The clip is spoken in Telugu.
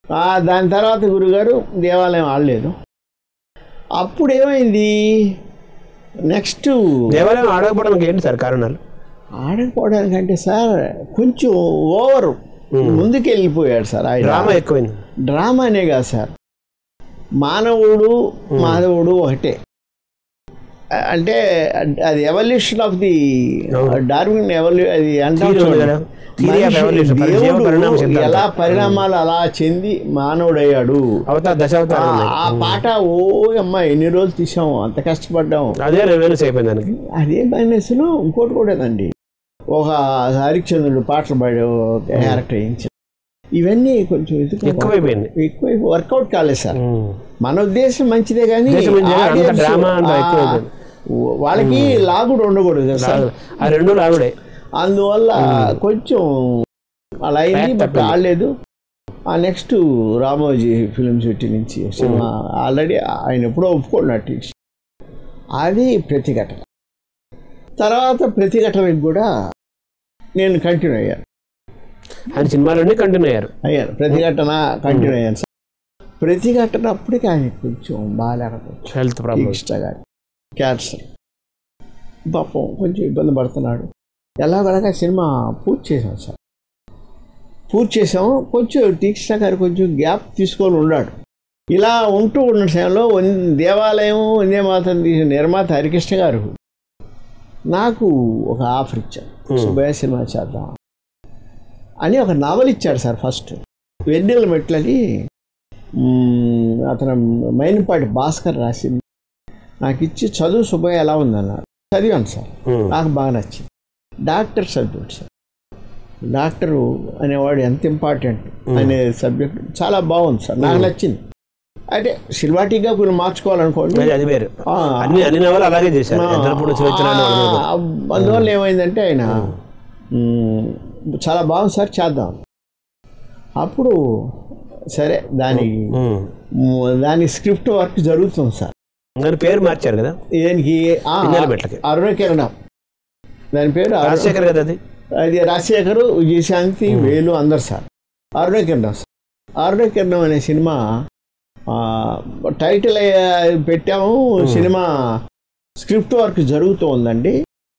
ఆ, దాని తర్వాత గురుగారు దేవాలయం ఆడలేదు అప్పుడు ఏమైంది నెక్స్ట్ దేవాలయం ఆడకపోవడానికి ఏంటి సార్ కారణాలు ఆడకపోవడానికంటే సార్ కొంచెం ఓవర్ ముందుకు వెళ్ళిపోయాడు సార్ ఆయన డ్రామా ఎక్కువైంది డ్రామానే కాదు సార్ మానవుడు మాధవుడు ఒకటే అ- అంటే అది ఎవల్యూషన్ ఆఫ్ ది డార్విన్ ఎవల్యూ అది అంటాం Theory ఉంది చూడండి. కదా. Theory of మనిషి- evolution, పరిజీవ దేవుడు పరిణామ సిద్ధాంతం. ఎలా పరిణామాలు అలా చెంది మానవుడయ్యాడు అవతార ఆ దశావతారం ఉన్నాయి. ఆ పాట ఓ అమ్మ ఎన్ని రోజులు తీసాము అంత కష్టపడ్డాము అదే రెవెన్యూస్ అయిపోయింది దానికి అదే మైనస్లో ఇంకోటి కూడానండి ఒక హరిశ్చంద్రుడు పాటలు పాడే క్యారెక్టర్ వేయించారు ఇవన్నీ కొంచెం ఎందుకు ఎక్కువైపోయింది ఎక్కువ వర్కౌట్ కాలేదు సార్ ఉమ్. మన ఉద్దేశం మంచిదే కానీ ఉద్దేశం మంచిదే, అంత audience, drama అంత ఆ, ఎక్కువైపోయింది. వాళ్ళకి లాగుడు ఉండకూడదు కదా సార్ ఆ రెండు లాగుడే అందువల్ల కొంచెం అలా అయింది బట్ ఆడలేదు ఆ నెక్స్ట్ రామోజీ ఫిలిం సిటీ నుంచి సినిమా ఆల్రెడీ ఆయన ఎప్పుడో ఒప్పుకున్నట్టు అది ప్రతిఘటన తర్వాత ప్రతిఘటనకి కూడా నేను కంటిన్యూ అయ్యాను ఆయన సినిమాలన్నీ కంటిన్యూ అయ్యారు అయ్యాను ప్రతిఘటన కంటిన్యూ అయ్యాను సార్ ప్రతిఘటన అప్పటికి ఆయన కొంచెం బాగాలేకపోవచ్చు హెల్త్ ప్రాబ్లమ్ ఇష్ట గారి క్యాన్సర్ పాపం కొంచెం ఇబ్బంది పడుతున్నాడు ఎలాగలగా సినిమా పూర్తి చేసాం సార్ పూర్తి చేసాము కొంచెం తీక్షణ గారు కొంచెం గ్యాప్ తీసుకొని ఉన్నాడు ఇలా ఉంటూ ఉన్న సమయంలో వన్- దేవాలయం వందే మాతం తీసిన నిర్మాత హరికృష్ణ గారు నాకు ఒక ఆఫర్ ఇచ్చారు సుబ్బయ్య సినిమా చేద్దాం అని ఒక నావల్ ఇచ్చాడు సార్ ఫస్ట్ వెన్నెల మెట్లని మ్మ్, అతను మైనపాటి భాస్కర్ రాసింది నాకు ఇచ్చి చదువు సుబ్బయ్య ఎలా ఉందన్నారు చదివాను సార్ నాకు బాగా నచ్చింది డాక్టర్ సబ్జెక్ట్ సార్ డాక్టరు అనేవాడు ఎంత ఇంపార్టెంట్ అనే సబ్జెక్ట్ చాలా బాగుంది సార్ నాకు నచ్చింది అంటే సినిమాటిక్గా కొన్ని మార్చుకోవాలనుకోండి అది అది వేరు ఆ, అన్ని అన్ని నవలు అలాగే చేశారు ఎద్దరపూడి సులోచన ఆ, అందువల్ల ఏమైందంటే ఆయన మ్మ్, చాలా బాగుంది సార్ చేద్దాం అప్పుడు సరే దాని మ్, దాని స్క్రిప్ట్ వర్క్ జరుగుతుంది సార్ దాని పేరు మార్చారు కదా దీనికి ఆ, పిన్నెల మెట్లకి. అరుణకిరణం దాని పేరు అరుణ- రాజశేఖర్ కదా అది అది రాజశేఖరు విజయశాంతి వేలు అందరు సార్ అరుణకిరణం సార్ అరుణకిరణం అనే సినిమా ఆ, టైటిల్ అయ్యా- పెట్టాము సినిమా స్క్రిప్ట్ వర్క్ జరుగుతూ ఉందండి